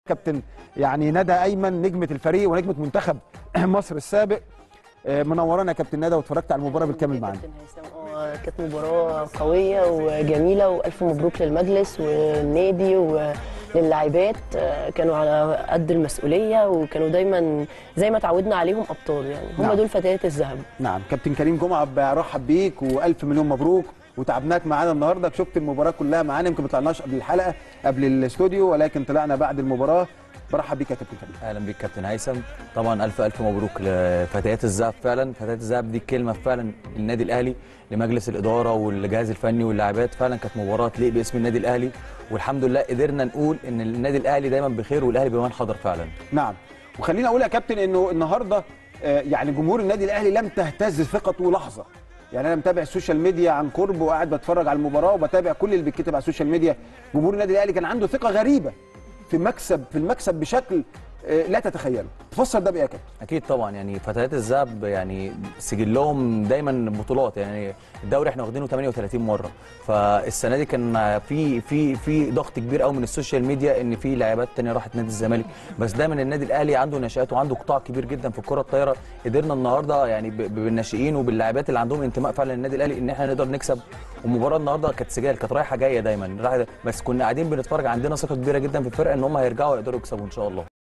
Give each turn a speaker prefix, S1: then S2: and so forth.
S1: كابتن يعني ندى ايمن نجمه الفريق ونجمه منتخب مصر السابق آه، منورانا يا كابتن ندى واتفرجت على المباراه بالكامل معانا
S2: كابتن هيثم اه كانت مباراة قوية وجميلة وألف مبروك للمجلس والنادي وللاعبات آه، كانوا على قد المسؤولية وكانوا دايما زي ما تعودنا عليهم أبطال يعني هم
S1: نعم.
S2: دول فتيات الذهب
S1: نعم كابتن كريم جمعه برحب بيك والف مليون مبروك وتعبناك معانا النهارده شفت المباراه كلها معانا يمكن ما طلعناش قبل الحلقه قبل الاستوديو ولكن طلعنا بعد المباراه برحب بيك يا كابتن كريم
S3: اهلا بيك كابتن هيثم طبعا الف الف مبروك لفتيات الذهب فعلا فتيات الذهب دي كلمه فعلا للنادي الاهلي لمجلس الاداره والجهاز الفني واللاعبات فعلا كانت مباراه تليق باسم النادي الاهلي والحمد لله قدرنا نقول ان النادي الاهلي دايما بخير والاهلي بمان حضر فعلا
S1: نعم وخليني اقول يا كابتن انه النهارده آه، يعني جمهور النادي الاهلي لم تهتز ثقته لحظه يعني انا متابع السوشيال ميديا عن قرب وقاعد بتفرج على المباراه وبتابع كل اللي بيتكتب على السوشيال ميديا جمهور النادي الاهلي كان عنده ثقه غريبه في مكسب في المكسب بشكل آه، لا تتخيله تفسر ده بايه يا كابتن
S3: اكيد طبعا يعني فتيات الذهب يعني سجلهم دايما بطولات يعني الدوري احنا واخدينه 38 مره فالسنه دي كان في في في ضغط كبير قوي من السوشيال ميديا ان في لاعبات تانية راحت نادي الزمالك بس دايما النادي الاهلي عنده نشات وعنده قطاع كبير جدا في الكره الطايره قدرنا النهارده يعني ب- بالناشئين وباللاعبات اللي عندهم انتماء فعلا للنادي الاهلي ان احنا نقدر نكسب والمباراه النهارده كانت سجال كانت رايحه جايه دايما رايحة- بس كنا قاعدين بنتفرج عندنا ثقه كبيره جدا في الفرقه ان هم هيرجعوا يقدروا يكسبوا ان شاء الله